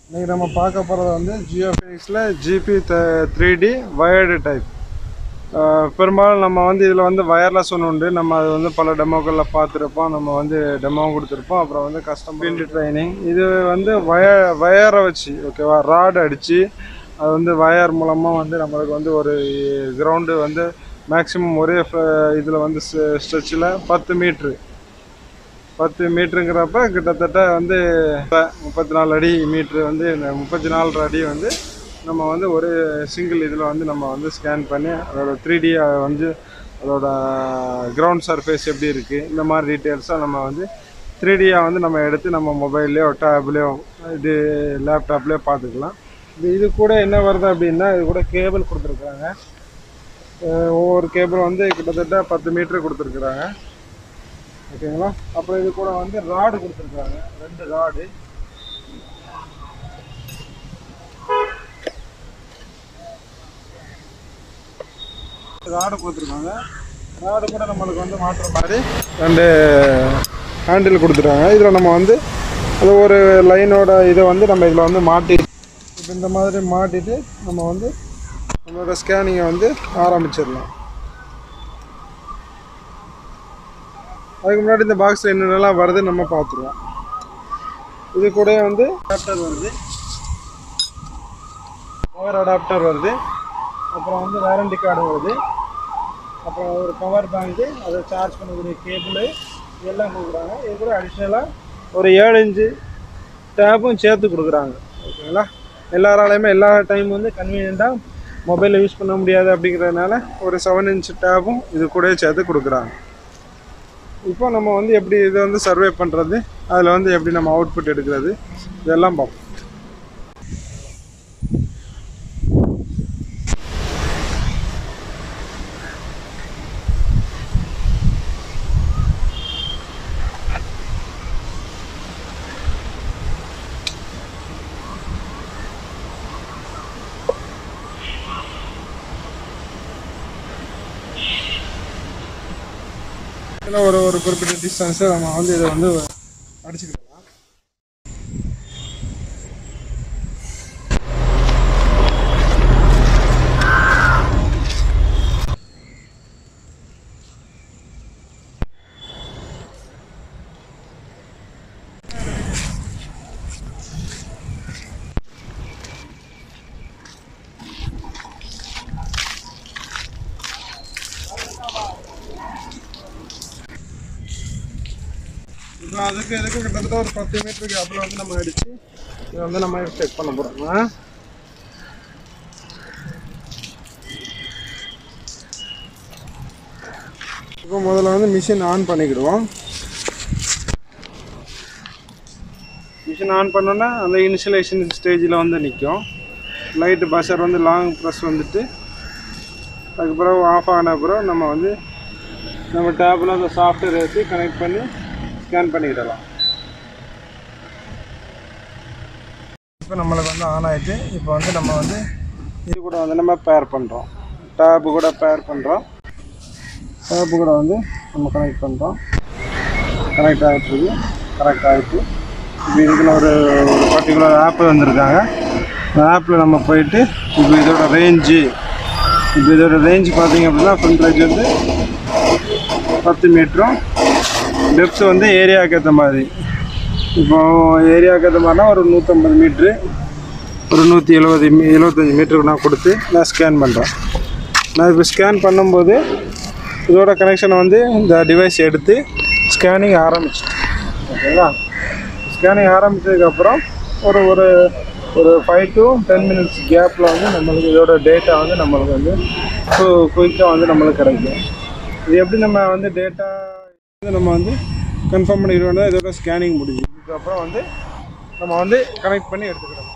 இன்னைக்கு நம்ம பார்க்க போகிறது வந்து ஜியோ ஃபினிக்ஸில் G P three D wired type பெரும்பாலும் நம்ம வந்து இதில் வந்து வயர்லெஸ் ஒன்று உண்டு நம்ம அது வந்து பல டெமோக்களில் பார்த்துருப்போம் நம்ம வந்து டெமோ கொடுத்துருப்போம் அப்புறம் வந்து கஸ்டம் ஃபீல்டு ட்ரைனிங் இது வந்து வய வயரை வச்சு ஓகேவா ராட் அடித்து அது வந்து வயர் மூலமாக வந்து நம்மளுக்கு வந்து ஒரு கிரவுண்டு வந்து மேக்ஸிமம் ஒரே இதில் வந்து ஸ்ட்ரெச்சில் பத்து மீட்ரு பத்து மீட்டருங்கிறப்ப கிட்டத்தட்ட வந்து முப்பத்தி நாலு அடி மீட்ரு வந்து இந்த முப்பத்தி நாலு அடி வந்து நம்ம வந்து ஒரு சிங்கிள் இதில் வந்து நம்ம வந்து ஸ்கேன் பண்ணி அதோட த்ரீ டி வந்து அதோட கிரவுண்ட் சர்ஃபேஸ் எப்படி இருக்குது இந்த மாதிரி டீட்டெயில்ஸாக நம்ம வந்து த்ரீ டியாக வந்து நம்ம எடுத்து நம்ம மொபைல்லையோ டேப்லேயோ இது லேப்டாப்லேயோ பார்த்துக்கலாம் இது இது கூட என்ன வருது அப்படின்னா இது கூட கேபிள் கொடுத்துருக்குறாங்க அஹ் ஒவ்வொரு கேபிள் வந்து கிட்டத்தட்ட பத்து மீட்ரு கொடுத்துருக்குறாங்க ஓகேங்களா அப்புறம் இது கூட வந்து ராடு கொடுத்துருக்காங்க ரெண்டு ராடு ராடு கொடுத்துருக்காங்க ராடு கூட நம்மளுக்கு வந்து மாற்றுற மாதிரி ரெண்டு ஹேண்டில் கொடுத்துருக்காங்க இதில் நம்ம வந்து அது ஒரு லைனோட இதை வந்து நம்ம இதில் வந்து மாட்டி இப்போ இந்த மாதிரி மாட்டிட்டு நம்ம வந்து நம்மளோட ஸ்கேனிங்கை வந்து ஆரம்பிச்சிடலாம் அதுக்கு முன்னாடி இந்த பாக்ஸில் என்னென்னலாம் வருதுன்னு நம்ம பார்த்துருவோம் இது கூட வந்து அடாப்டர் வருது பவர் அடாப்டர் வருது அப்புறம் வந்து வாரண்டி கார்டு வருது அப்புறம் ஒரு பவர் பேங்க்கு அதை சார்ஜ் பண்ணக்கூடிய கேபிள் இதெல்லாம் கொடுக்குறாங்க இது கூட அடிஷ்னலாக ஒரு ஏழு இன்ச்சு டேப்பும் சேர்த்து கொடுக்குறாங்க ஓகேங்களா எல்லாராலையுமே எல்லா டைம் வந்து கன்வீனியண்ட்டாக மொபைலில் யூஸ் பண்ண முடியாது அப்படிங்கிறதுனால ஒரு செவன் இன்ச் டேப்பும் இது கூட சேர்த்து கொடுக்குறாங்க இப்போ நம்ம வந்து எப்படி இதை வந்து சர்வே பண்ணுறது அதில் வந்து எப்படி நம்ம அவுட்புட் எடுக்கிறது இதெல்லாம் பார்ப்போம் இதில் ஒரு ஒரு குறிப்பிட்ட டிஸ்டன்ஸை நம்ம வந்து இதை வந்து அடிச்சுக்கலாம் இப்போ அதுக்கு இதுக்கு கிட்டத்தட்ட ஒரு பத்து மீட்டருக்கு அப்புறம் வந்து நம்ம அடித்து இதை வந்து நம்ம செக் பண்ண போகிறோம் இப்போ முதல்ல வந்து மிஷின் ஆன் பண்ணிக்கிடுவோம் மிஷின் ஆன் பண்ணோன்னா அந்த இனிஷியலேஷன் ஸ்டேஜில் வந்து நிற்கும் லைட்டு பஷர் வந்து லாங் ப்ரெஸ் வந்துட்டு அதுக்கப்புறம் ஆஃப் ஆன அப்புறம் நம்ம வந்து நம்ம டேப்பில் அந்த சாஃப்ட்வேர் ஏற்றி கனெக்ட் பண்ணி ஸ்கேன் பண்ணிக்கிடலாம் இப்போ நம்மளுக்கு வந்து ஆன் ஆயிடுச்சு இப்போ வந்து நம்ம வந்து இது கூட வந்து நம்ம பேர் பண்ணுறோம் டேப்பு கூட பேர் பண்ணுறோம் டேப்பு கூட வந்து நம்ம கனெக்ட் பண்ணுறோம் கனெக்ட் ஆகிட்டுருக்கு கரெக்ட் ஆகிட்டு இப்போ இதுக்குள்ள ஒரு ஒரு பர்டிகுலர் ஆப் வந்திருக்காங்க அந்த ஆப்பில் நம்ம போயிட்டு இப்போ இதோட ரேஞ்சு இப்போ இதோட ரேஞ்ச் பார்த்தீங்க அப்படின்னா ஃப்ரண்ட் ரேஞ்ச் வந்து பத்து மீட்டரும் டெப்த் வந்து ஏரியாவுக்கு ஏற்ற மாதிரி இப்போ ஏரியாவுக்கு ஏற்ற மாதிரினா ஒரு நூற்றம்பது மீட்ரு ஒரு நூற்றி எழுபது மீ எழுபத்தஞ்சி மீட்டருக்கு நான் கொடுத்து நான் ஸ்கேன் பண்ணுறேன் நான் இப்போ ஸ்கேன் பண்ணும்போது இதோட கனெக்ஷனை வந்து இந்த டிவைஸ் எடுத்து ஸ்கேனிங் ஆரம்பிச்சிட்டேன் ஓகேங்களா ஸ்கேனிங் ஆரம்பித்ததுக்கப்புறம் ஒரு ஒரு ஒரு ஃபைவ் டு டென் மினிட்ஸ் கேப்பில் வந்து நம்மளுக்கு இதோட டேட்டா வந்து நம்மளுக்கு வந்து குயிக்காக வந்து நம்மளுக்கு கிடைக்கும் இது எப்படி நம்ம வந்து டேட்டா வந்து நம்ம வந்து கன்ஃபார்ம் பண்ணிக்கிறோம்னா இதோட ஸ்கேனிங் முடிஞ்சு இதுக்கப்புறம் வந்து நம்ம வந்து கனெக்ட் பண்ணி எடுத்துக்கிறோம்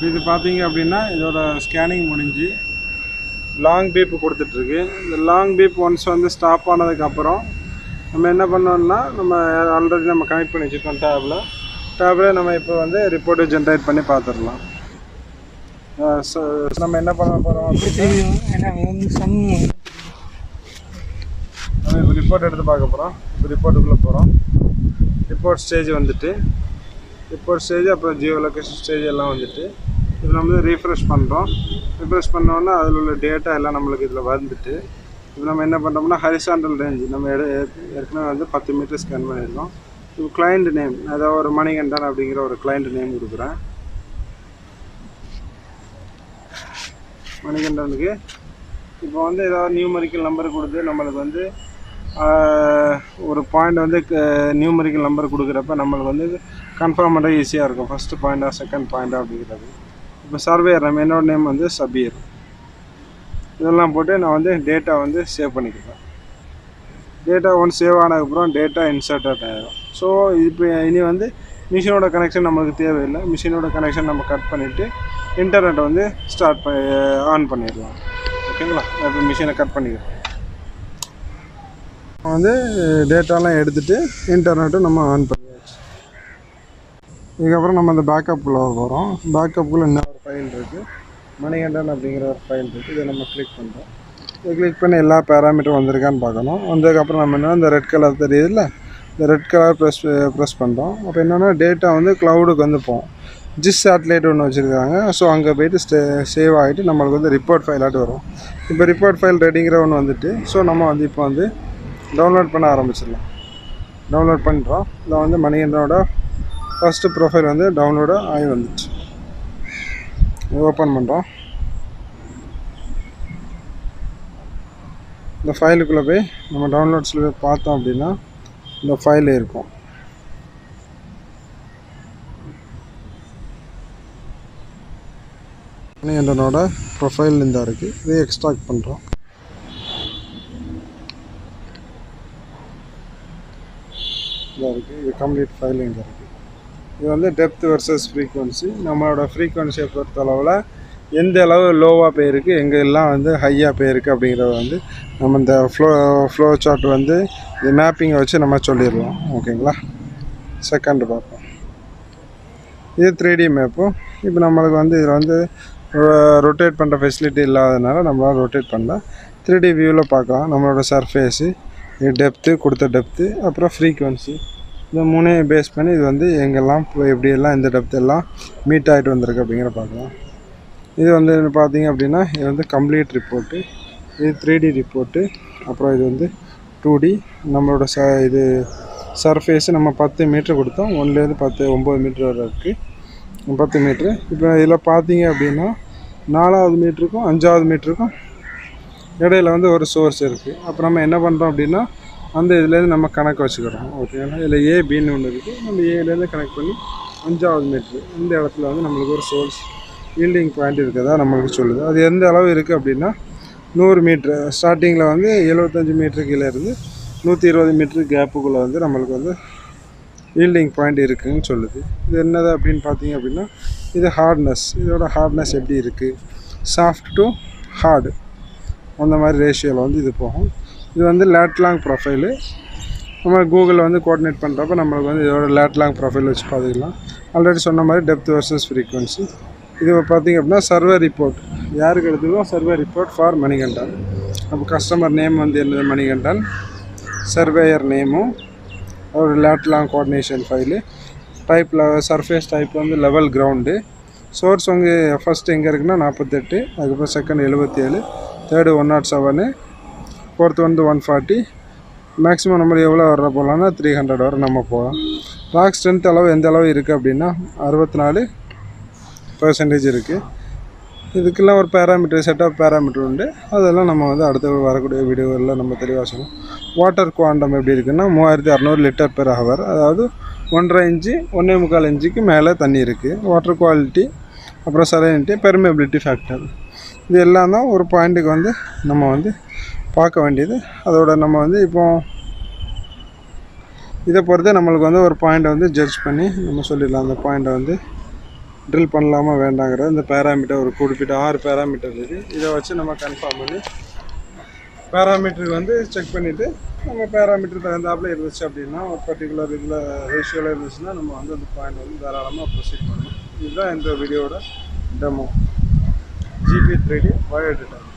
இது பார்த்தீங்க அப்படின்னா இதோட ஸ்கேனிங் முடிஞ்சு லாங் பீப் கொடுத்துட்ருக்கு இந்த லாங் பீப் ஒன்ஸ் வந்து ஸ்டாப் ஆனதுக்கப்புறம் நம்ம என்ன பண்ணோம்னா நம்ம ஆல்ரெடி நம்ம கனெக்ட் பண்ணி வச்சுருக்கோம் டேபில் டேபில் நம்ம இப்போ வந்து ரிப்போர்ட்டை ஜென்ரேட் பண்ணி பார்த்துடலாம் ஸோ நம்ம என்ன பண்ண போகிறோம் ஏன்னா வந்து சன் நம்ம இப்போ ரிப்போர்ட் எடுத்து பார்க்க போகிறோம் இப்போ ரிப்போர்ட்டுக்குள்ளே போகிறோம் ரிப்போர்ட் ஸ்டேஜ் வந்துட்டு ரிப்போர்ட் ஸ்டேஜ் அப்புறம் ஜியோ லொக்கேஷன் ஸ்டேஜ் எல்லாம் வந்துட்டு இப்போ நம்ம வந்து ரீஃப்ரெஷ் பண்ணுறோம் ரீஃப்ரெஷ் பண்ணோன்னா அதில் உள்ள டேட்டா எல்லாம் நம்மளுக்கு இதில் வந்துட்டு இப்போ நம்ம என்ன பண்ணுறோம்னா ஹரிசாண்டல் ரேஞ்ச் நம்ம எடு ஏற்கனவே வந்து பத்து மீட்டர் ஸ்கேன் பண்ணியிருக்கோம் இப்போ கிளைண்ட் நேம் அதாவது ஒரு மணிகண்டன் அப்படிங்கிற ஒரு கிளைண்ட் நேம் கொடுக்குறேன் மணிகண்டனுக்கு இப்போ வந்து ஏதாவது நியூமரிக்கல் நம்பர் கொடுத்து நம்மளுக்கு வந்து ஆஹ், ஒரு பாயிண்ட் வந்து நியூமரிக்கல் நம்பர் கொடுக்குறப்ப நம்மளுக்கு வந்து கன்ஃபார்ம் பண்ண ஈஸியாக இருக்கும் ஃபஸ்ட்டு பாயிண்டா செகண்ட் பாயிண்டா அப்படிங்கிறது இப்போ சர்வேயர் நம்ம என்னோட நேம் வந்து சபீர் இதெல்லாம் போட்டு நான் வந்து டேட்டா வந்து சேவ் பண்ணிக்கிறேன் டேட்டா ஒன் சேவ் ஆனதுக்கப்புறம் டேட்டா இன்சர்டட் ஆகிடும் ஸோ இப்போ இனி வந்து மிஷினோட கனெக்ஷன் நம்மளுக்கு தேவையில்லை மிஷினோட கனெக்ஷன் நம்ம கட் பண்ணிவிட்டு இன்டர்நெட்டை வந்து ஸ்டார்ட் பண்ணி ஆன் பண்ணிடலாம் ஓகேங்களா இப்போ மிஷினை கட் பண்ணிக்கிறோம் வந்து டேட்டாலாம் எடுத்துகிட்டு இன்டர்நெட்டும் நம்ம ஆன் பண்ணியாச்சு இதுக்கப்புறம் நம்ம அந்த பேக்கப்புக்குள்ளே போகிறோம் பேக்கப்புக்குள்ளே இன்னொரு ஃபைல் இருக்குது மணிகண்டன் அப்படிங்கிற ஒரு ஃபைல் இருக்குது இதை நம்ம கிளிக் பண்ணுறோம் இதை கிளிக் பண்ணி எல்லா பேராமீட்டரும் வந்திருக்கான்னு பார்க்கணும் வந்ததுக்கப்புறம் நம்ம என்ன இந்த ரெட் கலர் தெரியுதுல்ல இந்த ரெட் கலர் ப்ரெஸ் ப்ரெஸ் பண்ணுறோம் அப்போ என்னென்னா டேட்டா வந்து க்ளவுடுக்கு வந்து போகும் ஜிஸ் சேட்டலைட் ஒன்று வச்சுருக்காங்க ஸோ அங்கே போயிட்டு ஸ்டே சேவ் ஆகிட்டு நம்மளுக்கு வந்து ரிப்போர்ட் ஃபைலாட்டு வரும் இப்போ ரிப்போர்ட் ஃபைல் ரெடிங்கிற ஒன்று வந்துட்டு ஸோ நம்ம வந்து இப்போ வந்து டவுன்லோட் பண்ண ஆரம்பிச்சிடலாம் டவுன்லோட் பண்ணுறோம் இதில் வந்து மணிகண்டனோட ஃபஸ்ட்டு ப்ரொஃபைல் வந்து டவுன்லோடு ஆகி வந்துச்சு ஓப்பன் பண்ணுறோம் இந்த ஃபைலுக்குள்ளே போய் நம்ம டவுன்லோட்ஸில் போய் பார்த்தோம் அப்படின்னா இந்த ஃபைல் இருக்கும் மணிகண்டனோட ப்ரொஃபைல் இந்த இருக்குது இதை எக்ஸ்ட்ராக்ட் பண்ணுறோம் இதாக இருக்குது இது கம்ப்ளீட் ஃபைல் இங்கே இருக்குது இது வந்து டெப்த் வர்சஸ் ஃப்ரீக்வன்சி நம்மளோட ஃப்ரீக்வன்சியை பொறுத்த அளவில் எந்த அளவு லோவாக போயிருக்கு எங்கே எல்லாம் வந்து ஹையாக போயிருக்கு அப்படிங்கிறத வந்து நம்ம இந்த ஃப்ளோ ஃப்ளோ சார்ட் வந்து இந்த மேப்பிங்கை வச்சு நம்ம சொல்லிடலாம் ஓகேங்களா செகண்ட் பார்ப்போம் இது த்ரீ டி மேப்பும் இப்போ நம்மளுக்கு வந்து இதில் வந்து ரொட்டேட் பண்ணுற ஃபெசிலிட்டி இல்லாததுனால நம்மளால் ரொட்டேட் பண்ணல த்ரீ டி வியூவில் பார்க்கலாம் நம்மளோட சர்ஃபேஸு இது டெப்த்து கொடுத்த டெப்த்து அப்புறம் ஃப்ரீக்வன்சி இந்த மூணையும் பேஸ் பண்ணி இது வந்து எங்கெல்லாம் இப்போ எப்படியெல்லாம் இந்த டெப்த் எல்லாம் மீட் ஆகிட்டு வந்திருக்கு அப்படிங்கிற பார்க்கலாம் இது வந்து பார்த்தீங்க அப்படின்னா இது வந்து கம்ப்ளீட் ரிப்போர்ட்டு இது த்ரீ டி ரிப்போர்ட்டு அப்புறம் இது வந்து டூ டி நம்மளோட ச இது சர்ஃபேஸு நம்ம பத்து மீட்ரு கொடுத்தோம் ஒன்லேருந்து பத்து ஒம்பது மீட்ரு வரை இருக்குது பத்து மீட்ரு இப்போ இதில் பார்த்தீங்க அப்படின்னா நாலாவது மீட்டருக்கும் அஞ்சாவது மீட்டருக்கும் இடையில வந்து ஒரு சோர்ஸ் இருக்குது அப்போ நம்ம என்ன பண்ணுறோம் அப்படின்னா அந்த இதுலேருந்து நம்ம கணக்கு வச்சுக்கிறோம் ஓகேங்களா இதில் ஏ பின்னு ஒன்று இருக்குது நம்ம ஏலேருந்து கனெக்ட் பண்ணி அஞ்சாவது மீட்ரு இந்த இடத்துல வந்து நம்மளுக்கு ஒரு சோர்ஸ் ஈல்டிங் பாயிண்ட் இருக்கிறதா நம்மளுக்கு சொல்லுது அது எந்த அளவு இருக்குது அப்படின்னா நூறு மீட்ரு ஸ்டார்டிங்கில் வந்து எழுபத்தஞ்சி மீட்ரு கீழே இருந்து நூற்றி இருபது மீட்ரு கேப்புக்குள்ளே வந்து நம்மளுக்கு வந்து ஈல்டிங் பாயிண்ட் இருக்குதுன்னு சொல்லுது இது என்னது அப்படின்னு பார்த்தீங்க அப்படின்னா இது ஹார்ட்னஸ் இதோட ஹார்ட்னஸ் எப்படி இருக்குது சாஃப்ட் டு ஹார்டு அந்த மாதிரி ரேஷியோவில் வந்து இது போகும் இது வந்து லேட்லாங் ப்ரொஃபைலு நம்ம கூகுளில் வந்து கோஆர்டினேட் பண்ணுறப்ப நம்மளுக்கு வந்து இதோட லேட்லாங் ப்ரொஃபைல் வச்சு பார்த்துக்கலாம் ஆல்ரெடி சொன்ன மாதிரி டெப்த் வர்சஸ் ஃப்ரீக்வன்சி இது பார்த்திங்க அப்படின்னா சர்வே ரிப்போர்ட் யாருக்கு எடுத்துக்கோ சர்வே ரிப்போர்ட் ஃபார் மணிகண்டன் அப்போ கஸ்டமர் நேம் வந்து என்னது மணிகண்டன் சர்வேயர் நேமும் ஒரு லேட்லாங் கோஆர்டினேஷன் ஃபைலு டைப்பில் சர்ஃபேஸ் டைப் வந்து லெவல் கிரவுண்டு சோர்ஸ் வந்து ஃபஸ்ட் எங்கே இருக்குன்னா நாற்பத்தெட்டு அதுக்கப்புறம் செகண்ட் எழுபத்தி ஏழு third one nought seven fourth வந்து ஒன் ஃபார்ட்டி மேக்ஸிமம் நம்ம எவ்வளோ வர போகலான்னா த்ரீ ஹண்ட்ரட் வரை நம்ம போகலாம் ராக் ஸ்ட்ரென்த் அளவு எந்த அளவு இருக்குது அப்படின்னா அறுபத்தி நாலு பர்சன்டேஜ் இருக்குது இதுக்கெல்லாம் ஒரு பேராமீட்டர் செட் ஆஃப் பேராமீட்டர் உண்டு அதெல்லாம் நம்ம வந்து அடுத்த வரக்கூடிய வீடியோவில் நம்ம தெளிவாக சொல்லணும் வாட்டர் குவாண்டம் எப்படி இருக்குன்னா மூவாயிரத்தி அறநூறு லிட்டர் பெர் ஹவர் அதாவது ஒன்றரை இன்ச்சு ஒன்றே முக்கால் இன்ச்சுக்கு மேலே தண்ணி இருக்குது வாட்டர் குவாலிட்டி அப்புறம் சலைனிட்டி பெர்மேபிலிட்டி ஃபேக்டர் இது எல்லாம் தான் ஒரு பாயிண்ட்டுக்கு வந்து நம்ம வந்து பார்க்க வேண்டியது அதோட நம்ம வந்து இப்போ இதை பொறுத்து நம்மளுக்கு வந்து ஒரு பாயிண்ட்டை வந்து ஜட்ஜ் பண்ணி நம்ம சொல்லிடலாம் அந்த பாயிண்ட்டை வந்து ட்ரில் பண்ணலாமா வேண்டாங்கிற இந்த பேராமீட்டர் ஒரு குறிப்பிட்ட ஆறு பேராமீட்டர் இருக்குது இதை வச்சு நம்ம கன்ஃபார்ம் பண்ணி பேராமீட்டருக்கு வந்து செக் பண்ணிவிட்டு நம்ம பேராமீட்டர் தகுந்தாப்புல இருந்துச்சு அப்படின்னா ஒரு பர்டிகுலர் இதில் ரேஷியோவில் இருந்துச்சுன்னா நம்ம வந்து அந்த பாயிண்ட் வந்து தாராளமாக ப்ரொசீட் பண்ணணும் இதுதான் இந்த வீடியோட demo G P three D wired